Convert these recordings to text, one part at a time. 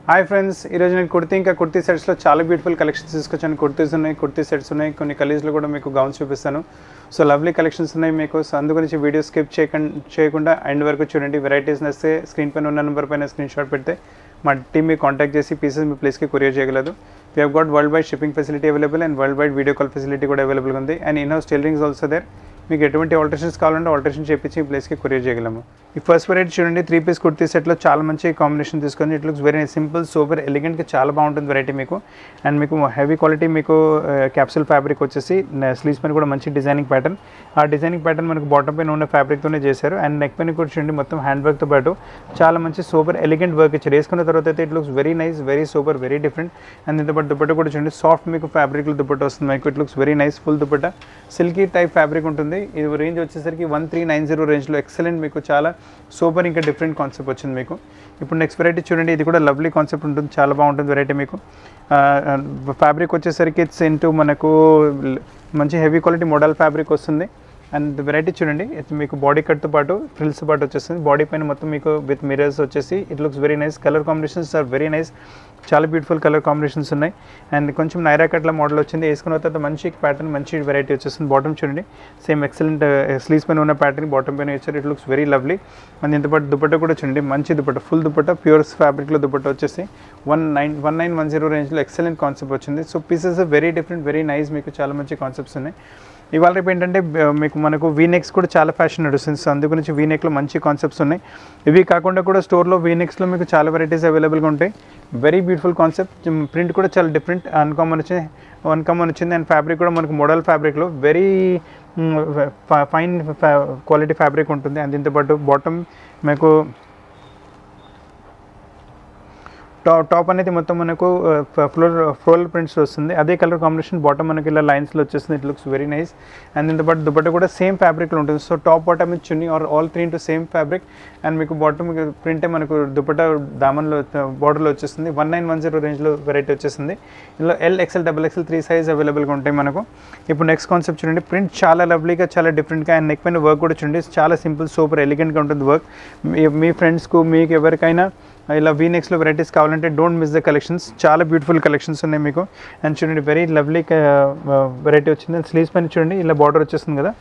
hi friends ఈరోజు నేను కుర్తీ ఇంకా కుర్తీ సెట్స్లో చాలా బ్యూటిఫుల్ కలెక్షన్స్ తీసుకొచ్చాను కుర్తీస్ ఉన్నాయి కుర్తీ సెట్స్ ఉన్నాయి కొన్ని కలీజ్లో కూడా మీకు గౌన్స్ చూపిస్తాను సో లవ్లీ కలెక్షన్స్ ఉన్నాయి మీకు సో అందు గురించి వీడియో స్కిప్ చేయకుండా చేయకుండా ఎండ్ వరకు చూడండి వెరైటీస్ నస్తే స్క్రీన్ పైన ఉన్న నెంబర్ పైన స్క్రీన్ షాట్ పెడితే మా టీమ్ మీకు కాంటాక్ట్ చేసి పీసెస్ మీ ప్లేస్కి కొరియర్ చేయగలదు we have got world wide shipping facility available and world wide video call facility కూడా అవైలబుల్ ఉంది and in house tailorings also there మీకు ఎటువంటి ఆల్టరేషన్స్ కావాలంటే ఆల్టరేషన్ చేపించి ఈ ప్లేస్కి కొరియర్ చేయగలము ఈ ఫస్ట్ వెరైటీ చూడండి త్రీ పీస్ కుర్తీ సెట్లో చాలా మంచి కాంబినేషన్ తీసుకొని it looks very simple super ఎలిగెంట్గా చాలా బాగుంటుంది వెరైటీ మీకు అండ్ మీకు హెవీ క్వాలిటీ మీకు క్యాప్సూల్ ఫ్యాబ్రిక్ వచ్చేసి స్లీవ్స్ పైన కూడా మంచి డిజైనింగ్ ప్యాటర్న్ ఆ డిజైనింగ్ ప్యాటర్న్ మనకు బాటమ్ పైన ఉన్న ఫ్యాబ్రిక్తోనే చేశారు అండ్ నెక్ పైన కూడా చూడండి మొత్తం హ్యాండ్ వర్క్తో పాటు చాలా మంచి సూపర్ ఎలిగెంట్ వర్క్ ఇచ్చారు వేసుకున్న తర్వాత అయితే it looks very nice very super very different and దీంతో పాటు దుపట్ట కూడా చూడండి సాఫ్ట్ మీకు ఫ్యాబ్రిక్లో దుపట్ట వస్తుంది మీకు it looks very nice full dupatta silky type fabric ఉంటుంది ఇది రేంజ్ వచ్చేసరికి వన్ త్రీ నైన్ జీరో రేంజ్లో ఎక్సలెంట్ మీకు చాలా సూపర్ ఇంకా డిఫరెంట్ కాన్సెప్ట్ వచ్చింది మీకు ఇప్పుడు నెక్స్ట్ వెరైటీ చూడండి ఇది కూడా లవ్లీ కాన్సెప్ట్ ఉంటుంది చాలా బాగుంటుంది వెరైటీ మీకు ఫ్యాబ్రిక్ వచ్చేసరికి ఇట్స్ ఇంటూ మనకు మంచి హెవీ క్వాలిటీ మోడల్ ఫ్యాబ్రిక్ వస్తుంది అండ్ వెరైటీ చూడండి ఇది మీకు బాడీ కట్తో పాటు ఫ్రిల్స్ పాటు వచ్చేస్తుంది బాడీ పైన మొత్తం మీకు విత్ మిరర్స్ వచ్చేసి it looks very nice colour combinations are very nice చాలా బ్యూటిఫుల్ కలర్ కాంబినేషన్స్ ఉన్నాయి అండ్ కొంచెం నైరా కట్ల మోడల్ వచ్చింది వేసుకున్న తర్వాత మంచి ప్యాటర్న్ మంచి వెరైటీ వచ్చేస్తుంది బాటమ్ చూడండి సేమ్ ఎక్సలెంట్ స్లీవ్స్ పైన ఉన్న ప్యాటర్న్ బాటమ్ పైన ఇచ్చారు it looks very lovely and ఇంత పాటు దుపట్ట కూడా చూడండి మంచి దుపట్ట ఫుల్ దుపట్ట ప్యూర్స్ ఫ్యాబ్రిక్లో దుపట్ట వచ్చేసి one nine one nine one zero రేంజ్లో ఎక్సలెంట్ కాన్సెప్ట్ వచ్చింది so pieces very different very nice మీకు చాలా మంచి కాన్సెప్ట్స్ ఉన్నాయి ఇవాళ రేపు ఏంటంటే బ- మీకు మనకు వీనెక్స్ కూడా చాలా ఫ్యాషన్ నడుస్తుంది సో అందు గురించి వీనెక్లో మంచి కాన్సెప్ట్స్ ఉన్నాయి ఇవి కాకుండా కూడా స్టోర్లో వీనెక్స్లో మీకు చాలా వెరైటీస్ అవైలబుల్గా ఉంటాయి వెరీ బ్యూటిఫుల్ కాన్సెప్ట్ ప్రింట్ కూడా చాలా డిఫరెంట్ అన్కామన్ వచ్చింది అన్కామన్ వచ్చింది అండ్ ఫ్యాబ్రిక్ కూడా మనకు మోడల్ ఫ్యాబ్రిక్లో వెరీ ఫైన్ క్వాలిటీ ఫ్యాబ్రిక్ ఉంటుంది అండ్ దీంతో పాటు బాటమ్ మీకు టాప్ టాప్ అనేది మొత్తం మనకు ఫ్లోర్ ఫ్లోరల్ ప్రింట్స్ వస్తుంది అదే కలర్ కాంబినేషన్ బాటమ్ మనకి ఇలా లైన్స్లో వచ్చేస్తుంది it looks very nice and దీంతో పాటు దుపట్ట కూడా సేమ్ ఫ్యాబ్రిక్లో ఉంటుంది సో టాప్ బాటమ్ మీద chunni are all three into same fabric and మీకు బాటమ్ ప్రింటే మనకు దుపట్ట దామన్లో బార్డర్లో వచ్చేస్తుంది వన్ నైన్ వన్ జీరో రేంజ్లో వెరైటీ వచ్చేస్తుంది ఇందులో L XL double XL three size అవైలబుల్గా ఉంటాయి మనకు ఇప్పుడు నెక్స్ట్ కాన్సెప్ట్ చూడండి ప్రింట్ చాలా లవ్లీగా చాలా డిఫరెంట్గా అండ్ నెక్ పైన వర్క్ కూడా చూడండి చాలా సింపుల్ సూపర్ ఎలిగెంట్గా ఉంటుంది వర్క్ మీ ఫ్రెండ్స్కు మీకు ఎవరికైనా ఇలా వీనెక్స్లో వెరైటీస్ కావాలంటే డోంట్ మిస్ ద కలెక్షన్స్ చాలా బ్యూటిఫుల్ కలెక్షన్స్ ఉన్నాయి మీకు అండ్ చూడండి వెరీ లవ్లీ వెరైటీ వచ్చింది స్లీవ్స్ పైన చూడండి ఇలా బార్డర్ వచ్చేస్తుంది కదా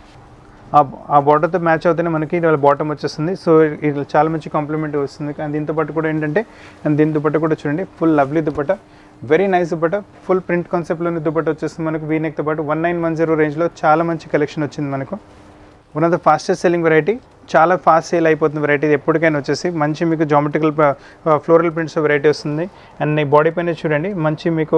ఆ ఆ బార్డర్తో మ్యాచ్ అవుతూనే మనకి ఇలా బాటమ్ వచ్చేస్తుంది సో ఇది చాలా మంచి కాంప్లిమెంట్ వస్తుంది అండ్ దీంతో పాటు కూడా ఏంటంటే అండ్ దీని దుపట్ట కూడా చూడండి full lovely dupatta very nice dupatta full print కాన్సెప్ట్లోని దుపట్ట వచ్చేస్తుంది మనకు వీనెక్తో పాటు వన్ నైన్ వన్ జీరో రేంజ్లో చాలా మంచి కలెక్షన్ వచ్చింది మనకు one of the fastest selling variety చాలా ఫాస్ట్ సేల్ అయిపోతుంది వెరైటీ ఇది ఎప్పటికైనా వచ్చేసి మంచి మీకు జామెట్రికల్ ఫ్లోరల్ ప్రింట్స్ వెరైటీ వస్తుంది అండ్ నీ బాడీ పైన చూడండి మంచి మీకు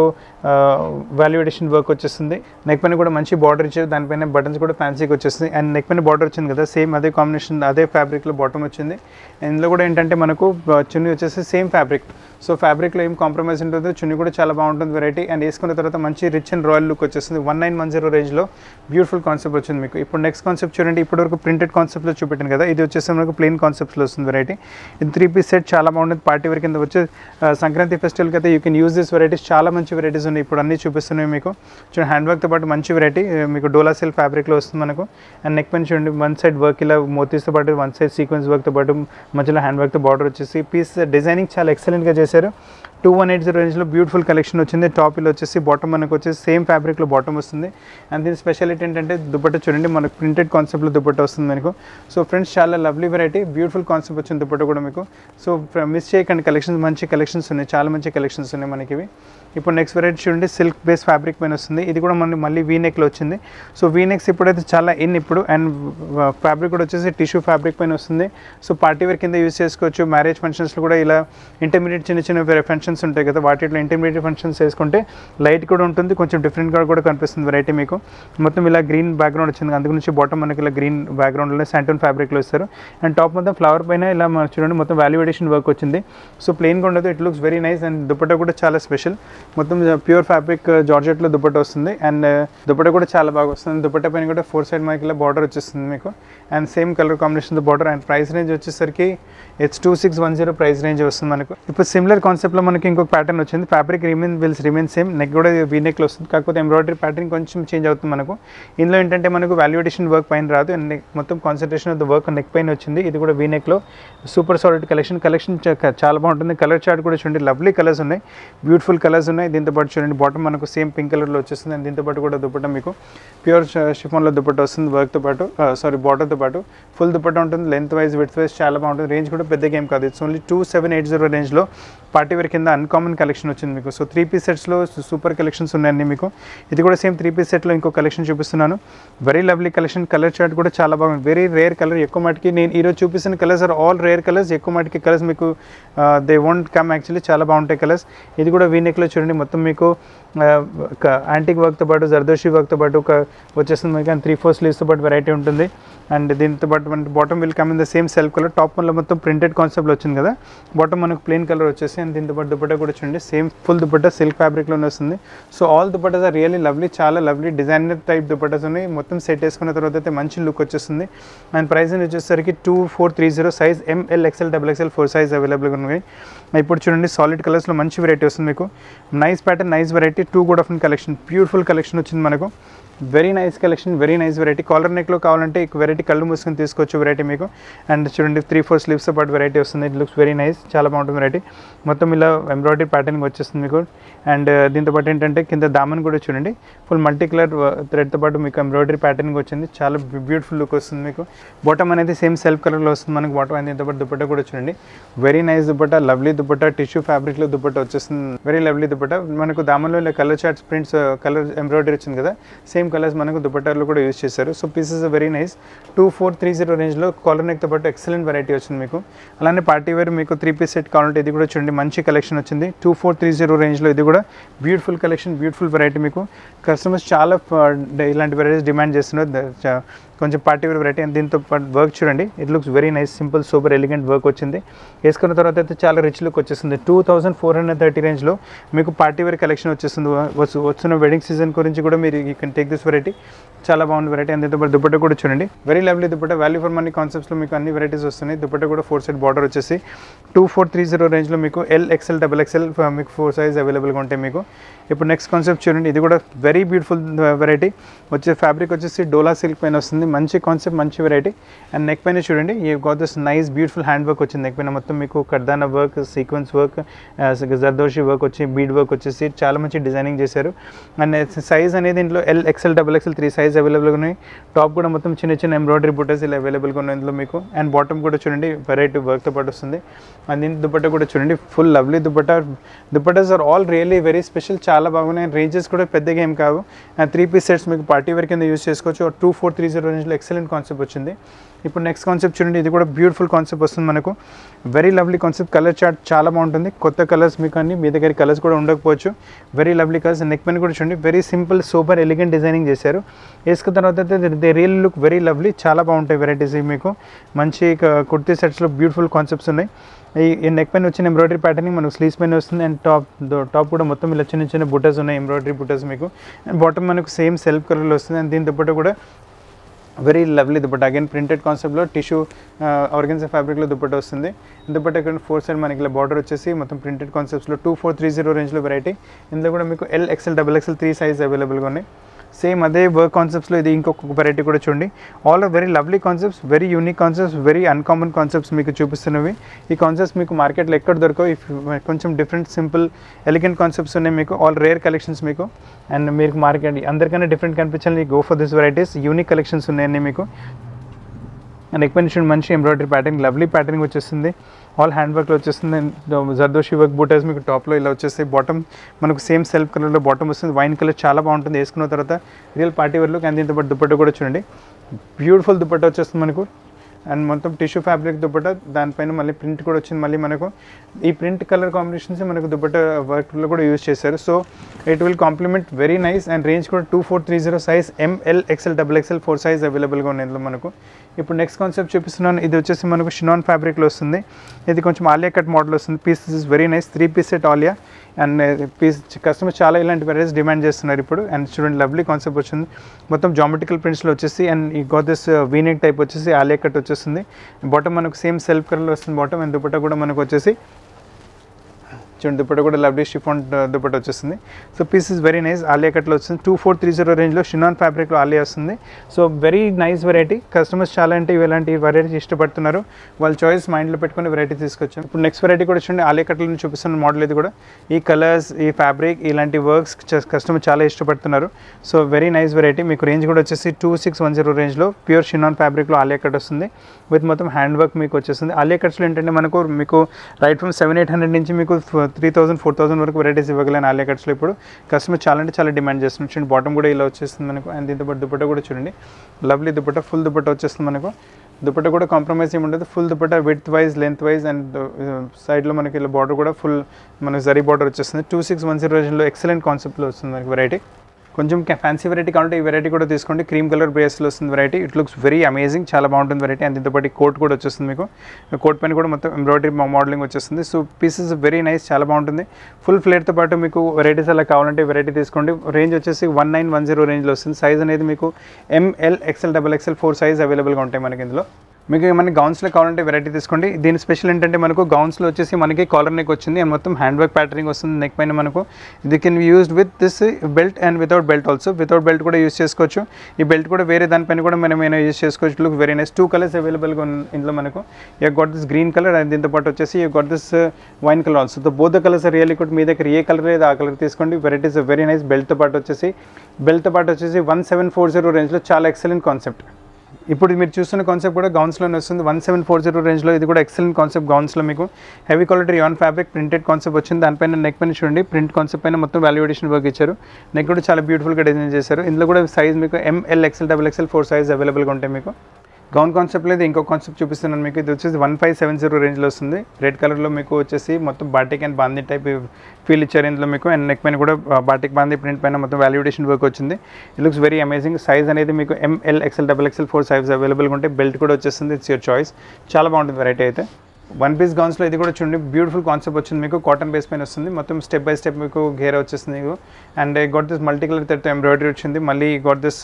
వాల్యుయేషన్ వర్క్ వచ్చేస్తుంది నెక్ పైన కూడా మంచి బార్డర్ ఇచ్చారు దానిపైన బటన్స్ కూడా ఫ్యాన్సీగా వచ్చేస్తుంది అండ్ నెక్ పైన బార్డర్ వచ్చింది కదా సేమ్ అదే కాంబినేషన్ అదే ఫ్యాబ్రిక్లో బాటమ్ వచ్చింది ఇందులో కూడా ఏంటంటే మనకు ఆ, చున్నీ వచ్చేసి సేమ్ ఫ్యాబ్రిక్ సో ఫ్యాబ్రిక్లో ఏం కాంప్రమైజ్ ఉంటుంది చున్నీ కూడా చాలా బాగుంటుంది వెరైటీ అండ్ వేసుకున్న తర్వాత మంచి రిచ్ అండ్ రాయల్ లుక్ వచ్చేస్తుంది వన్ నైన్ వన్ జీరో రేంజ్లో బ్యూటిఫుల్ కాన్సెప్ట్ వచ్చింది మీకు ఇప్పుడు నెక్స్ట్ కాన్సెప్ట్ చూడండి ఇప్పటివరకు ప్రింటెడ్ కాన్సెప్ట్లో చూపెట్టాను కదా ఇది వచ్చేసి మనకు ప్లెయిన్ కాన్సెప్ట్లో వస్తుంది వెరైటీ ఇది త్రీ పీస్ సెట్ చాలా బాగుంటుంది పార్టీ వేర్ కింద వచ్చే ఆ, సంక్రాంతి ఫెస్టివల్కి అయితే you can use this varieties చాలా మంచి వెరైటీస్ ఉన్నాయి ఇప్పుడు అన్నీ చూపిస్తున్నాయి మీకు చూడండి హ్యాండ్ వర్క్తో పాటు మంచి వెరైటీ మీకు డోలా సెల్ ఫ్యాబ్రిక్లో వస్తుంది మనకు అండ్ నెక్ పైన చూడండి వన్ సైడ్ వర్క్ ఇలా మోతీస్తో పాటు వన్ సైడ్ సీక్వెన్స్ వర్క్తో పాటు మధ్యలో హ్యాండ్ వర్క్తో బార్డర్ వచ్చేసి పీస్ డిజైనింగ్ చాలా ఎక్సలెంట్గా చేశారు టూ వన్ ఎయిట్ జీరో రేంజ్లో బ్యూటిఫుల్ కలెక్షన్ వచ్చింది టాప్ ఇలా వచ్చేసి బాటమ్ మనకు వచ్చేసి సేమ్ ఫ్యాబ్రిక్లో బాటమ్ వస్తుంది అండ్ దీని స్పెషాలిటీ ఏంటంటే దుపట్ట చూడండి మనకు ప్రింటెడ్ కాన్సెప్ట్లో దుపట్ట వస్తుంది మనకు సో ఫ్రెండ్స్ చాలా లవ్లీ వెరైటీ బ్యూటిఫుల్ కాన్సెప్ట్ వచ్చింది దుపట్ట కూడా మీకు సో మిస్ చేయకండి కలెక్షన్స్ మంచి కలెక్షన్స్ ఉన్నాయి చాలా మంచి కలెక్షన్స్ ఉన్నాయి మనకి ఇవి ఇప్పుడు నెక్స్ట్ వెరైటీ చూడండి సిల్క్ బేస్ ఫ్యాబ్రిక్ పైన వస్తుంది ఇది కూడా మనకి మళ్ళీ వీనెక్లో వచ్చింది సో వీనెక్స్ ఇప్పుడైతే చాలా ఇన్ ఇప్పుడు అండ్ ఫ్యాబ్రిక్ కూడా వచ్చేసి టిష్యూ ఫ్యాబ్రిక్ పైన వస్తుంది సో పార్టీ వేర్ కింద యూస్ చేసుకోవచ్చు మ్యారేజ్ ఫంక్షన్స్లో కూడా ఇలా ఇంటర్మీడియట్ చిన్న చిన్న ఫంక్షన్స్ ఉంటాయి కదా వాటిలో ఇంటర్మీడియట్ ఫంక్షన్స్ వేసుకుంటే లైట్ కూడా ఉంటుంది కొంచెం డిఫరెంట్గా కూడా కనిపిస్తుంది వెరైటీ మీకు మొత్తం ఇలా గ్రీన్ బ్యాక్గ్రౌండ్ వచ్చింది అందుకు నుంచి బాటమ్ మనకి ఇలా గ్రీన్ బ్యాక్గ్రౌండ్లో శాంటన్ ఫ్యాబ్రిక్లో ఇస్తారు అండ్ టాప్ మొత్తం ఫ్లవర్ పైన ఇలా మన చూడండి మొత్తం వాల్యుయేషన్ వర్క్ వచ్చింది సో ప్లెయిన్గా ఉండదు it looks very nice and dupatta కూడా చాలా స్పెషల్ మొత్తం ప్యూర్ ఫ్యాబ్రిక్ జార్జెట్లో దుపట్ట వస్తుంది అండ్ దుపట్ట కూడా చాలా బాగా వస్తుంది దుపట్ట పైన కూడా ఫోర్ సైడ్ మనకి ఇలా బార్డర్ వచ్చేస్తుంది మీకు and same colour combination border and price range వచ్చేసరికి it's two six one zero price range వస్తుంది మనకు ఇప్పుడు సిమిలర్ కాన్సెప్ట్లో మనకి మనకి ఇంకొక ప్యాటర్న్ వచ్చింది fabric remain wills remain same neck కూడా వీ నెక్లో వస్తుంది కాకపోతే ఎంబ్రాయిడరీ ప్యాటర్న్ కొంచెం చేంజ్ అవుతుంది మనకు ఇందులో ఏంటంటే మనకు వాల్యుయేషన్ వర్క్ పైన రాదు అండ్ నెక్ మొత్తం concentration of the work neck పైన వచ్చింది ఇది కూడా వీ నెక్లో సూపర్ సాలిడ్ కలెక్షన్ కలెక్షన్ చాలా బాగుంటుంది కలర్ చార్ట్ కూడా చూడండి లవ్లీ కలర్స్ ఉన్నాయి బ్యూటిఫుల్ కలర్స్ ఉన్నాయి దీంతో పాటు చూడండి బాటమ్ మనకు సేమ్ పింక్ కలర్లో వచ్చేస్తుంది అండ్ దీంతో పాటు కూడా దుపట్టా మీకు ప్యూర్ షిఫాన్లో దుపట్టా వస్తుంది వర్క్తో పాటు సారీ బార్డర్తో పాటు ఫుల్ దుపట్టా ఉంటుంది లెంత్ వైజ్ విత్ వైజ్ చాలా బాగుంటుంది రేంజ్ కూడా పెద్ద గేమ్ కాదు it's only two seven eight zero రేంజ్లో పార్టీ వేర్ కింద అన్కామన్ కలెక్షన్ వచ్చింది మీకు సో త్రీ పీస్ సెట్స్లో సూపర్ కలెక్షన్స్ ఉన్నాయండి మీకు ఇది కూడా సేమ్ త్రీ పీస్ సెట్లో ఇంకో కలెక్షన్ చూపిస్తున్నాను very lovely collection colour chart కూడా చాలా బాగుంది వెరీ రేర్ కలర్ ఎక్కువ మటుకి నేను ఈరోజు చూపిస్తున్న colours are all rare colours ఎక్కువ మటుకి కలర్స్ మీకు దే వోంట్ కమ్ యాక్చువల్లీ చాలా బాగుంటాయి కలర్స్ ఇది కూడా వీనెక్లో చూడండి మొత్తం మీకు యాంటిక్ వర్క్తో పాటు జర్దోషి వర్క్తో పాటు ఒక వచ్చేస్తుంది మీకు త్రీ ఫోర్ స్లీవ్స్తో పాటు వెరైటీ ఉంటుంది అండ్ దీంతో పాటు మన bottom will come in the same self colour top వల్ల మొత్తం ప్రింటెడ్ కాన్సెప్ట్లో వచ్చింది కదా బాటమ్ మనకు ప్లెయిన్ కలర్ వచ్చేసి అండ్ దీంతో పాటు దుపట్టా కూడా చూడండి సేమ్ ఫుల్ దుపట్టా సిల్క్ ఫ్యాబ్రిక్లోనే వస్తుంది so all dupattas are really lovely చాలా లవ్లీ డిజైనర్ టైప్ దుపట్టాస్ ఉన్నాయి మొత్తం సెట్ వేసుకున్న తర్వాత అయితే మంచి లుక్ వచ్చేస్తుంది అండ్ ప్రైస్ వచ్చేసరికి two four three zero size M L XL double XL four size అవైలబుల్గా ఉన్నాయి ఇప్పుడు చూడండి సాలిడ్ కలర్స్లో మంచి వెరైటీ వస్తుంది మీకు nice pattern nice variety two good of collection beautiful collection వచ్చింది మనకు very nice collection very nice variety collar నెక్లో కావాలంటే ఈ వెరైటీ కళ్ళు మూసుకొని తీసుకోవచ్చు వెరైటీ మీకు అండ్ చూడండి త్రీ ఫోర్ స్లీవ్స్తో పాటు వెరైటీ వస్తుంది ఇట్ లుక్స్ వెరీ నైస్ చాలా బాగుంటుంది వెరైటీ మొత్తం ఇలా ఎంబ్రాయిడరీ ప్యాటర్న్ వచ్చేస్తుంది మీకు అండ్ దీంతో పాటు ఏంటంటే కింద దామన్ కూడా చూడండి ఫుల్ మల్టీ కలర్ థ్రెడ్తో పాటు మీకు ఎంబ్రాయిడరీ ప్యాటర్న్ వచ్చింది చాలా బ్యూటిఫుల్ లుక్ వస్తుంది మీకు బాటమ్ అనేది సేమ్ సెల్ఫ్ కలర్లో వస్తుంది మనకు బాటమ్ అనేది దీంతో పాటు దుపట్టా కూడా చూడండి very nice dupatta lovely dupatta tissue ఫ్యాబ్రిక్లో దుపట్టా వచ్చేస్తుంది వెరీ లవ్లీ దుపట్టా మనకు దామన్లో ఇలా colour charts prints colour embroidery వచ్చింది కదా సేమ్ కలర్స్ మనకు దుపట్టాలో కూడా యూజ్ చేశారు so pieces very nice two four three zero రేంజ్లో కాలర్ నెక్తో పాటు ఎక్సలెంట్ వెరైటీ వచ్చింది మీకు అలానే పార్టీ వేర్ మీకు త్రీ పీస్ సెట్ కావాలంటే ఇది కూడా చూడండి మంచి కలెక్షన్ వచ్చింది టూ ఫోర్ త్రీ జీరో రేంజ్లో ఇది కూడా బ్యూటిఫుల్ కలెక్షన్ బ్యూటిఫుల్ వెరైటీ మీకు కస్టమర్స్ చాలా uh, ఇలాంటి వెరైటీస్ డిమాండ్ చేస్తున్నారు ద- చా- కొంచెం పార్టీ వేర్ వెరైటీ అండ్ దీంతో పాటు వర్క్ చూడండి it looks very nice simple super elegant work వచ్చింది వేసుకున్న తర్వాత అయితే చాలా రిచ్ లుక్ వచ్చేస్తుంది two thousand four hundred thirty రేంజ్లో మీకు పార్టీ వేర్ కలెక్షన్ వచ్చేస్తుంది వస్తు- వస్తున్న వెడ్డింగ్ సీజన్ గురించి కూడా మీరు you can take this variety చాలా బాగుంది వెరైటీ అండ్ దీంతో పాటు దుపట్టా కూడా చూడండి very lovely dupatta value for money కాన్సెప్ట్స్లో మీకు అన్ని వెరైటీస్ వస్తున్నాయి దుపట్టా కూడా ఫోర్ సైడ్ బార్డర్ వచ్చేసి టూ ఫోర్ త్రీ జీరో రేంజ్లో మీకు ఎల్ ఎక్స్ఎల్ డబల్ ఎక్స్ఎల్ మీకు ఫోర్ సైజ్ అవైలబుల్గా ఉంటాయి మీకు ఇప్పుడు నెక్స్ట్ కాన్సెప్ట్ చూడండి ఇది కూడా వెరీ బ్యూటిఫుల్ వెరైటీ వచ్చే ఫ్యాబ్రిక్ వచ్చేసి డోలా సిల్క్ పైన వస్తుంది మంచి కాన్సెప్ట్ మంచి వెరైటీ అండ్ నెక్ పైన చూడండి ఈ got this nice beautiful hand work వచ్చింది నెక్ పైన మొత్తం మీకు కర్దానా work sequence work zardozi work వచ్చి బీడ్ వర్క్ వచ్చేసి చాలా మంచి డిజైనింగ్ చేశారు అండ్ సైజ్ అనేది ఇంట్లో L XL double XL three size అవైలబుల్గా ఉన్నాయి టాప్ కూడా మొత్తం చిన్న చిన్న ఎంబ్రాయిడరీ బుట్టస్ ఇలా అవైలబుల్గా ఉన్నాయి ఇందులో మీకు అండ్ బాటమ్ కూడా చూడండి వెరైటీ వర్క్తో పాటు వస్తుంది అండ్ దీని దుపట్టా కూడా చూడండి full lovely dupatta dupattas are all really very special చాలా బాగున్నాయి రేంజెస్ కూడా పెద్దగా ఏం కావు అండ్ త్రీ పీస్ సెట్స్ మీకు పార్టీ వేర్ కింద యూస్ చేసుకోవచ్చు టూ ఫోర్ త్రీ జీరో రేంజ్లో ఎక్సలెంట్ కాన్సెప్ట్ వచ్చింది ఇప్పుడు నెక్స్ట్ కాన్సెప్ట్ చూడండి ఇది కూడా బ్యూటిఫుల్ కాన్సెప్ట్ వస్తుంది మనకు very lovely concept colour chart చాలా బాగుంటుంది కొత్త కలర్స్ మీకు అన్ని మీ దగ్గర కలర్స్ కూడా ఉండకపోవచ్చు వెరీ లవ్లీ కలర్స్ నెక్ పైన కూడా చూడండి very simple super elegant designing చేశారు వేసుకున్న తర్వాత అయితే they real look very lovely చాలా బాగుంటాయి వెరైటీస్ మీకు మంచి కుర్తీ సెట్స్లో బ్యూటిఫుల్ కాన్సెప్ట్స్ ఉన్నాయి ఈ ఈ నెక్ పైన వచ్చిన ఎంబ్రాయిడరీ ప్యాటర్నింగ్ మనకు స్లీవ్స్ పైన వస్తుంది అండ్ టాప్ టాప్ కూడా మొత్తం ఇలా చిన్న చిన్న బుట్టస్ ఉన్నాయి ఎంబ్రాయిడరీ బుట్టస్ మీకు అండ్ బాటమ్ మనకు సేమ్ సెల్ఫ్ కలర్లో వస్తుంది అండ్ దీని దుపట్టా కూడా very lovely dupatta again printed కాన్సెప్ట్లో టిష్యూ ఆర్గన్సా ఫ్యాబ్రిక్లో దుపట్టా వస్తుంది దుపట్టా ఇక్కడ ఫోర్ సైడ్ మనకి ఇలా బార్డర్ వచ్చేసి మొత్తం ప్రింటెడ్ కాన్సెప్ట్స్లో టూ ఫోర్ త్రీ జీరో రేంజ్లో వెరైటీ ఇందులో కూడా మీకు L XL double XL three size అవైలబుల్గా ఉన్నాయి సేమ్ అదే వర్క్ కాన్సెప్ట్స్లో ఇది ఇంకొక వెరైటీ కూడా చూడండి all are very lovely concepts very unique concepts very uncommon concepts మీకు చూపిస్తున్నవి ఈ కాన్సెప్ట్స్ మీకు మార్కెట్లో ఎక్కడ దొరకవు ఇఫ్ కొంచెం డిఫరెంట్ సింపుల్ ఎలిగెంట్ కాన్సెప్ట్స్ ఉన్నాయి మీకు ఆల్ రేర్ కలెక్షన్స్ మీకు అండ్ మీకు మార్కెట్ అందరికన్నా డిఫరెంట్ కనిపించాలి go for this varieties unique collections ఉన్నాయండి మీకు అండ్ ఎక్కువ చూడండి మంచి ఎంబ్రాయిడరీ ప్యాటర్న్ లవ్లీ ప్యాటర్నింగ్ వచ్చేస్తుంది ఆల్ హ్యాండ్ వర్క్లో వచ్చేస్తుంది జర్దోషి వర్క్ బూటర్స్ మీకు టాప్లో ఇలా వచ్చేస్తాయి బాటమ్ మనకు సేమ్ సెల్ఫ్ కలర్లో బాటమ్ వస్తుంది వైన్ కలర్ చాలా బాగుంటుంది వేసుకున్న తర్వాత రియల్ పార్టీ వేర్లో అండ్ దీంతో పాటు దుపట్టా కూడా చూడండి బ్యూటిఫుల్ దుపట్టా వచ్చేస్తుంది మనకు అండ్ మొత్తం టిష్యూ ఫ్యాబ్రిక్ దుపట్టా దానిపైన మళ్ళీ ప్రింట్ కూడా వచ్చింది మళ్ళీ మనకు ఈ ప్రింట్ కలర్ కాంబినేషన్స్ మనకు దుపట్టా వర్క్లో కూడా యూజ్ చేశారు so it will compliment very nice and range కూడా two four three zero size M L XL double XL four size అవైలబుల్గా ఉన్నాయి ఇందులో మనకు ఇప్పుడు నెక్స్ట్ కాన్సెప్ట్ చూపిస్తున్నాను ఇది వచ్చేసి మనకు షినాన్ ఫ్యాబ్రిక్లో వస్తుంది ఇది కొంచెం ఆలియా కట్ మోడల్ వస్తుంది piece is very nice three piece set Alia and piece customers చాలా ఇలాంటి వెరైటీస్ డిమాండ్ చేస్తున్నారు ఇప్పుడు అండ్ చూడండి లవ్లీ కాన్సెప్ట్ వచ్చింది మొత్తం జామెట్రికల్ ప్రింట్స్లో వచ్చేసి అండ్ ఈ గోట్ దిస్ వీనెక్ టైప్ వచ్చేసి ఆలియా కట్ వచ్చేస్తుంది బాటమ్ మనకు సేమ్ సెల్ఫ్ కలర్లో వస్తుంది బాటమ్ అండ్ దుపట్టా కూడా మనకు వచ్చేసి చూడండి దుపట్ట కూడా లవ్లీ షిఫాన్ దుపట్ట వచ్చేస్తుంది so piece is very nice Alia కట్లో వస్తుంది టూ ఫోర్ త్రీ జీరో రేంజ్లో షినాన్ ఫ్యాబ్రిక్లో ఆలియా వస్తుంది so very nice variety customers చాలా అంటే ఇలాంటి వెరైటీ ఇష్టపడుతున్నారు వాళ్ళ చాయిస్ మైండ్లో పెట్టుకుని వెరైటీ తీసుకొచ్చాం ఇప్పుడు నెక్స్ట్ వెరైటీ కూడా చూడండి ఆలియా కట్లో నుంచి చూపిస్తున్న మోడల్ ఇది కూడా ఈ కలర్స్ ఈ ఫ్యాబ్రిక్ ఇలాంటి వర్క్స్ కస్టమర్ చాలా ఇష్టపడుతున్నారు సో వెరీ నైస్ వెరైటీ మీకు రేంజ్ కూడా వచ్చేసి టూ సిక్స్ వన్ జీరో రేంజ్లో ప్యూర్ షినాన్ ఫ్యాబ్రిక్లో ఆలియా కట్ వస్తుంది విత్ మొత్తం హ్యాండ్ వర్క్ మీకు వచ్చేస్తుంది ఆలియా కట్స్లో ఏంటంటే మనకు మీకు right from seven eight hundred నుంచి మీకు త్రీ థౌసండ్ ఫోర్ థౌసండ్ వరకు వెరైటీస్ ఇవ్వగలను ఆలియా కట్స్లో ఇప్పుడు కస్టమర్ చాలా అంటే చాలా డిమాండ్ చేస్తున్నారు చూడండి బాటమ్ కూడా ఇలా వచ్చేస్తుంది మనకు అండ్ దీంతో పాటు దుపట్ట కూడా చూడండి లవ్లీ దుపట్ట ఫుల్ దుపట్ట వచ్చేస్తుంది మనకు దుపట్ట కూడా కాంప్రమైజ్ ఏమి ఉండదు full dupatta with wise length wise and సైడ్లో మనకి ఇలా బార్డర్ కూడా ఫుల్ మనకి జరీ బార్డర్ వచ్చేస్తుంది టూ సిక్స్ వన్ జీరో రేంజ్లో ఎక్సలెంట్ కాన్సెప్ట్లో వస్తుంది మనకి వెరైటీ కొంచెం ఫ్యాన్సీ వెరైటీ కావాలంటే ఈ వెరైటీ కూడా తీసుకోండి క్రీమ్ కలర్ బేస్లో వస్తుంది variety it looks very amazing చాలా బాగుంటుంది వెరైటీ అండ్ దీంతో కోట్ కూడా వచ్చేస్తుంది మీకు కోట్ పైన కూడా మొత్తం ఎంబ్రాయిడరీ మోడలింగ్ వచ్చేస్తుంది సో పీసెస్ వెరీ నైస్ చాలా బాగుంటుంది ఫుల్ ఫ్లేర్తో పాటు మీకు వెరైటీస్ అలా కావాలంటే వెరైటీ తీసుకోండి రేంజ్ వచ్చేసి వన్ నైన్ వన్ జీరో రేంజ్లో వస్తుంది సైజ్ అనేది మీకు M L XL double XL four size అవైలబుల్గా ఉంటాయి మనకి ఇందులో మీకు ఏమైనా గౌన్స్లో కావాలంటే వెరైటీ తీసుకోండి దీని స్పెషల్ ఏంటంటే మనకు గౌన్స్లో వచ్చేసి మనకి కాలర్ నెక్ వచ్చింది అండ్ మొత్తం హ్యాండ్ వర్క్ ప్యాటర్నింగ్ వస్తుంది నెక్ పైన మనకు ఇది can used with this belt and without belt also without belt కూడా యూస్ చేసుకోవచ్చు ఈ బెల్ట్ కూడా వేరే దానిపైన కూడా మనం ఏమైనా యూస్ చేసుకోవచ్చు look very nice two colours అవైలబుల్గా ఉంది ఇందులో మనకు you got this green colour and దీంతో పాటు వచ్చేసి you got this wine colour also తో బోత్ ద కలర్స్ రియల్లీ కూడా మీ దగ్గర ఏ కలర్ లేదు ఆ కలర్ తీసుకోండి వెరైటీస్ వెరీ నైస్ బెల్ట్తో పాటు వచ్చేసి బెల్ట్తో పాటు వచ్చేసి వన్ సెవెన్ ఫోర్ జీరో రేంజ్లో చాలా ఎక్సలెంట్ కాన్సెప్ట్ ఇప్పుడు మీరు చూస్తున్న కాన్సెప్ట్ కూడా గౌన్స్లోనే వస్తుంది వన్ సెవెన్ ఫోర్ జీరో రేంజ్లో ఇది కూడా ఎక్సలెంట్ కాన్సెప్ట్ గౌన్స్లో మీకు heavy quality on fabric printed concept వచ్చింది దానిపైన నెక్ పైన చూడండి ప్రింట్ కాన్సెప్ట్ పైన మొత్తం వాల్యుయేషన్ వర్క్ ఇచ్చారు నెక్ కూడా చాలా బ్యూటిఫుల్గా డిజైన్ చేశారు ఇందులో కూడా సైజ్ మీకు M L XL double XL four size అవైలబుల్గా ఉంటాయి మీకు గౌన్ కాన్సెప్ట్ లేదు ఇంకో కాన్సెప్ట్ చూపిస్తున్నాను మీకు ఇది వచ్చేసి వన్ ఫైవ్ సెవెన్ జీరో రేంజ్లో వస్తుంది రెడ్ కలర్లో మీకు వచ్చేసి మొత్తం బాటిక్ అండ్ బాందీ టైప్ ఫీల్ ఇచ్చారు ఇందులో మీకు అండ్ నెక్ పైన కూడా బాటిక్ బాందీ ప్రింట్ పైన మొత్తం వాల్యుడేషన్ వర్క్ వచ్చింది it looks very amazing size అనేది మీకు M L XL double XL four size అవైలబుల్గా ఉంటాయి బెల్ట్ కూడా వచ్చేస్తుంది ఇట్స్ యువర్ చాయిస్ చాలా బాగుంటుంది వెరైటీ అయితే వన్ పీస్ గౌన్స్లో ఇది కూడా చూడండి బ్యూటిఫుల్ కాన్సెప్ట్ వచ్చింది మీకు కాటన్ బేస్ పైన వస్తుంది మొత్తం స్టెప్ బై స్టెప్ మీకు గేర్ వచ్చేస్తుంది మీకు and got this multi colour తో ఎంబ్రాయిడరీ వచ్చింది మళ్ళీ గోట్ దిస్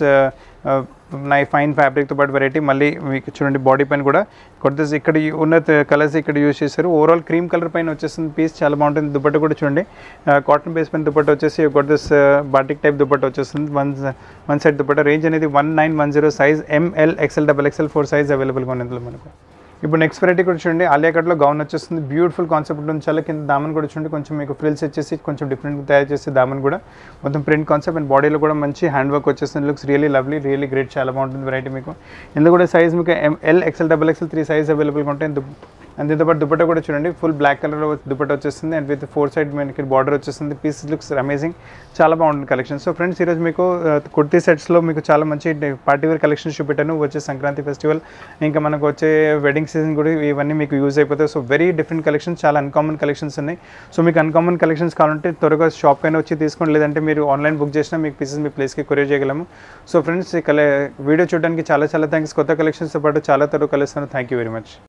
నై ఫైన్ ఫ్యాబ్రిక్తో పాటు వెరైటీ మళ్ళీ మీకు చూడండి బాడీ పైన కూడా గోట్ దిస్ ఇక్కడ ఉన్న కలర్స్ ఇక్కడ యూజ్ చేశారు ఓవరాల్ క్రీమ్ కలర్ పైన వచ్చేస్తుంది పీస్ చాలా బాగుంటుంది దుపట్ట కూడా చూడండి కాటన్ బేస్ పైన దుపట్ట వచ్చేసి got this batik type dupatta వచ్చేస్తుంది one one side dupatta range అనేది one nine one zero size M L XL double XL four size అవైలబుల్గా ఉంది ఇందులో మనకు ఇప్పుడు నెక్స్ట్ వెరైటీ కూడా చూడండి ఆలియా కట్లో గౌన్ వచ్చేస్తుంది బ్యూటిఫుల్ కాన్సెప్ట్ ఉంటుంది చాలా కింద దామన్ కూడా చూడండి కొంచెం మీకు ఫ్రిల్స్ వచ్చేసి కొంచెం డిఫరెంట్గా తయారు చేసి దామన్ కూడా మొత్తం ప్రింట్ కాన్సెప్ట్ అండ్ బాడీలో కూడా మంచి హ్యాండ్ వర్క్ వచ్చేస్తుంది looks really lovely really great చాలా బాగుంటుంది వెరైటీ మీకు ఇందులో కూడా సైజ్ మీకు L XL double XL three size అవైలబుల్గా ఉంటాయి దు- అండ్ దీంతో పాటు దుపట్ట కూడా చూడండి ఫుల్ బ్లాక్ కలర్ దుపట్ట వచ్చేస్తుంది అండ్ విత్ ఫోర్ సైడ్ మనకి బార్డర్ వచ్చేస్తుంది పీస్ లుక్స్ అమేజింగ్ చాలా బాగుంటుంది కలెక్షన్ సో ఫ్రెండ్స్ ఈరోజు మీకు ఆ, కుర్తీ సెట్స్లో మీకు చాలా మంచి పార్టీ వేర్ కలెక్షన్స్ చూపెట్టాను వచ్చే సంక్రాంతి ఫెస్టివల్ ఇంకా మనకు వచ్చే వెడ్డింగ్ సీజన్ కూడా ఇవన్నీ మీకు యూజ్ అయిపోతాయి సో వెరీ డిఫరెంట్ కలెక్షన్స్ చాలా అన్కామన్ కలెక్షన్స్ ఉన్నాయి సో మీకు అన్కామన్ కలెక్షన్స్ కావాలంటే త్వరగా షాప్ పైన వచ్చి తీసుకోండి లేదంటే మీరు ఆన్లైన్ బుక్ చేసినా మీకు పీసెస్ మీ ప్లేస్కి కొరియర్ చేయగలము సో ఫ్రెండ్స్ ఈ కలే వీడియో చూడడానికి చాలా చాలా థ్యాంక్స్ కొత్త కలెక్షన్స్తో పాటు చాలా త్వరగా కలుస్తాను థ్యాంక్ యూ వెరీ మచ్